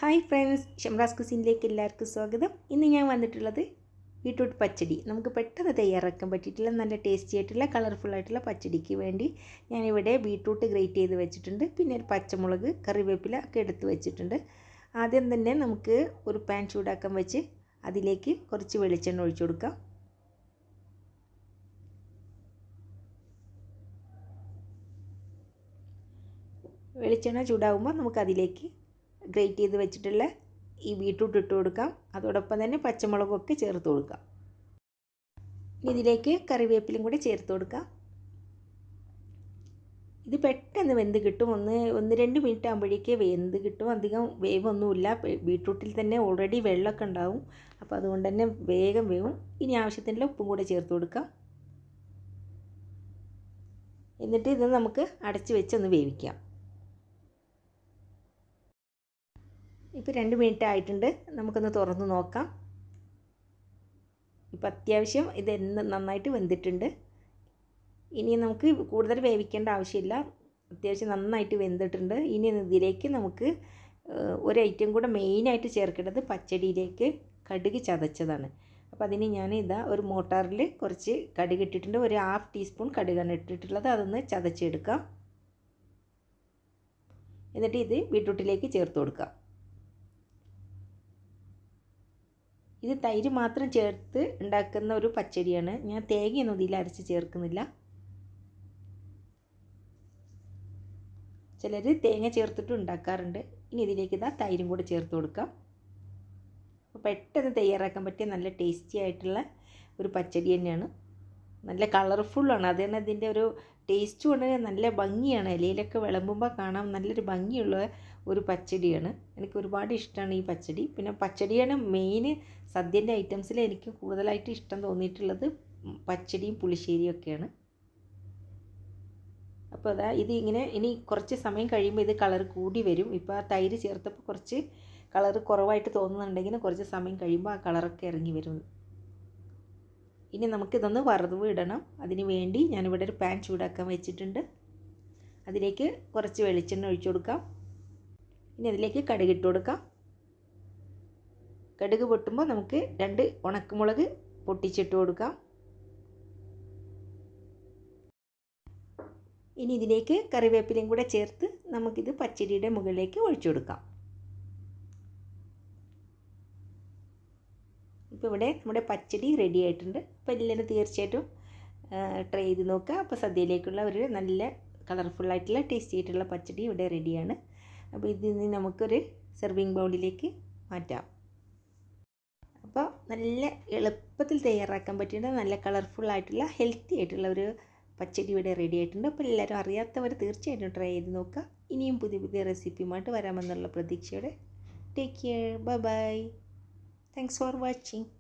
hi friends ഷംറാസ് കുസിനിലേക്ക് എല്ലാവർക്കും സ്വാഗതം ഇന്ന് ഞാൻ വന്നിട്ടുള്ളത് ബീട്രൂട്ട് പച്ചടി നമുക്ക് പെട്ടെന്ന് തയ്യാറാക്കാൻ പറ്റിയിട്ടുള്ള നല്ല ടേസ്റ്റി ആയിട്ടുള്ള കളർഫുൾ ആയിട്ടുള്ള പച്ചടിക്ക് വേണ്ടി ഞാനിവിടെ ബീട്രൂട്ട് ഗ്രേറ്റ് ചെയ്ത് വെച്ചിട്ടുണ്ട് പിന്നെ ഒരു പച്ചമുളക് കറിവേപ്പില ഒക്കെ എടുത്ത് വെച്ചിട്ടുണ്ട് ആദ്യം തന്നെ നമുക്ക് ഒരു പാൻ ചൂടാക്കാൻ വെച്ച് അതിലേക്ക് കുറച്ച് വെളിച്ചെണ്ണ ഒഴിച്ചു കൊടുക്കാം വെളിച്ചെണ്ണ ചൂടാകുമ്പോൾ നമുക്ക് അതിലേക്ക് ഗ്രേറ്റ് ചെയ്ത് വെച്ചിട്ടുള്ള ഈ ബീട്രൂട്ട് ഇട്ട് കൊടുക്കാം അതോടൊപ്പം തന്നെ പച്ചമുളകൊക്കെ ചേർത്ത് കൊടുക്കാം ഇനി ഇതിലേക്ക് കറിവേപ്പിലും കൂടി ചേർത്ത് കൊടുക്കാം ഇത് പെട്ടെന്ന് വെന്ത് കിട്ടും ഒന്ന് ഒന്ന് രണ്ട് മിനിറ്റ് ആകുമ്പോഴേക്കേ വെന്ത് കിട്ടും അധികം വേവൊന്നുമില്ല ബീട്രൂട്ടിൽ തന്നെ ഓൾറെഡി വെള്ളമൊക്കെ ഉണ്ടാവും അപ്പോൾ അതുകൊണ്ട് തന്നെ വേഗം വേവും ഇനി ആവശ്യത്തിനുള്ള ഉപ്പും കൂടെ ചേർത്ത് കൊടുക്കാം എന്നിട്ട് ഇത് നമുക്ക് അടച്ച് വെച്ചൊന്ന് വേവിക്കാം ഇപ്പോൾ രണ്ട് മിനിറ്റ് ആയിട്ടുണ്ട് നമുക്കൊന്ന് തുറന്ന് നോക്കാം ഇപ്പം അത്യാവശ്യം ഇത് നന്നായിട്ട് വെന്തിട്ടുണ്ട് ഇനി നമുക്ക് കൂടുതൽ വേവിക്കേണ്ട ആവശ്യമില്ല അത്യാവശ്യം നന്നായിട്ട് വെന്തിട്ടുണ്ട് ഇനി ഇതിലേക്ക് നമുക്ക് ഒരു ഐറ്റം കൂടെ മെയിനായിട്ട് ചേർക്കേണ്ടത് പച്ചടിയിലേക്ക് കടുക് ചതച്ചതാണ് അപ്പോൾ അതിന് ഞാൻ ഇതാ ഒരു മോട്ടാറിൽ കുറച്ച് കടുക് ഇട്ടിട്ടുണ്ട് ഒരു ഹാഫ് ടീസ്പൂൺ കടുകാണ് ഇട്ടിട്ടുള്ളത് അതൊന്ന് ചതച്ചെടുക്കാം എന്നിട്ട് ഇത് ബീട്രൂട്ടിലേക്ക് ചേർത്ത് കൊടുക്കാം ഇത് തൈര് മാത്രം ചേർത്ത് ഉണ്ടാക്കുന്ന ഒരു പച്ചടിയാണ് ഞാൻ തേങ്ങയൊന്നും ഇതിൽ അരച്ച് ചേർക്കുന്നില്ല ചിലർ തേങ്ങ ചേർത്തിട്ട് ഉണ്ടാക്കാറുണ്ട് ഇനി ഇതിലേക്ക് ഇതാ തൈരും കൂടെ ചേർത്ത് കൊടുക്കാം അപ്പോൾ പെട്ടെന്ന് തയ്യാറാക്കാൻ പറ്റിയ നല്ല ടേസ്റ്റി ആയിട്ടുള്ള ഒരു പച്ചടി തന്നെയാണ് നല്ല കളർഫുള്ളാണ് അത് തന്നെ ഇതിൻ്റെ ഒരു ടേസ്റ്റും ഉണ്ട് നല്ല ഭംഗിയാണ് ഇലയിലൊക്കെ വിളമ്പുമ്പോൾ കാണാൻ നല്ലൊരു ഭംഗിയുള്ള ഒരു പച്ചടിയാണ് എനിക്ക് ഒരുപാട് ഇഷ്ടമാണ് ഈ പച്ചടി പിന്നെ പച്ചടിയാണ് മെയിൻ സദ്യൻ്റെ ഐറ്റംസിൽ എനിക്ക് കൂടുതലായിട്ട് ഇഷ്ടം തോന്നിയിട്ടുള്ളത് പച്ചടിയും പുളിശ്ശേരിയും ഒക്കെയാണ് അപ്പോൾ അതാ ഇത് ഇങ്ങനെ ഇനി കുറച്ച് സമയം കഴിയുമ്പോൾ ഇത് കളർ കൂടി വരും ഇപ്പോൾ ആ തൈര് ചേർത്തപ്പോൾ കുറച്ച് കളർ കുറവായിട്ട് തോന്നുന്നുണ്ടെങ്കിൽ കുറച്ച് സമയം കഴിയുമ്പോൾ ആ കളറൊക്കെ ഇറങ്ങി വരും ഇനി നമുക്കിതൊന്ന് വറവ് ഇടണം അതിന് വേണ്ടി ഞാനിവിടെ ഒരു പാൻ ചൂടാക്കാൻ വെച്ചിട്ടുണ്ട് അതിലേക്ക് കുറച്ച് വെളിച്ചെണ്ണ ഒഴിച്ചു കൊടുക്കാം ഇനി അതിലേക്ക് കടുക് ഇട്ട് കൊടുക്കാം കടുക് പൊട്ടുമ്പോൾ നമുക്ക് രണ്ട് ഉണക്കമുളക് പൊട്ടിച്ചിട്ട് കൊടുക്കാം ഇനി ഇതിലേക്ക് കറിവേപ്പിലയും കൂടെ ചേർത്ത് നമുക്കിത് പച്ചടിയുടെ മുകളിലേക്ക് ഒഴിച്ചു കൊടുക്കാം ഇപ്പോൾ ഇവിടെ നമ്മുടെ പച്ചടി റെഡി ആയിട്ടുണ്ട് അപ്പോൾ എല്ലാവരും തീർച്ചയായിട്ടും ട്രൈ ചെയ്ത് നോക്കുക അപ്പോൾ സദ്യയിലേക്കുള്ള ഒരു നല്ല കളർഫുള്ളായിട്ടുള്ള ടേസ്റ്റി ആയിട്ടുള്ള പച്ചടി ഇവിടെ റെഡിയാണ് അപ്പോൾ ഇതിൽ നിന്ന് നമുക്കൊരു സെർവിങ് ബൗളിലേക്ക് മാറ്റാം അപ്പോൾ നല്ല എളുപ്പത്തിൽ തയ്യാറാക്കാൻ പറ്റിയ നല്ല കളർഫുള്ളായിട്ടുള്ള ഹെൽത്തി ആയിട്ടുള്ള ഒരു പച്ചടി ഇവിടെ റെഡി ആയിട്ടുണ്ട് അപ്പോൾ എല്ലാവരും അറിയാത്തവർ തീർച്ചയായിട്ടും ട്രൈ ചെയ്ത് നോക്കുക ഇനിയും പുതിയ പുതിയ റെസിപ്പിയുമായിട്ട് വരാമെന്നുള്ള പ്രതീക്ഷയോടെ take care bye bye thanks for watching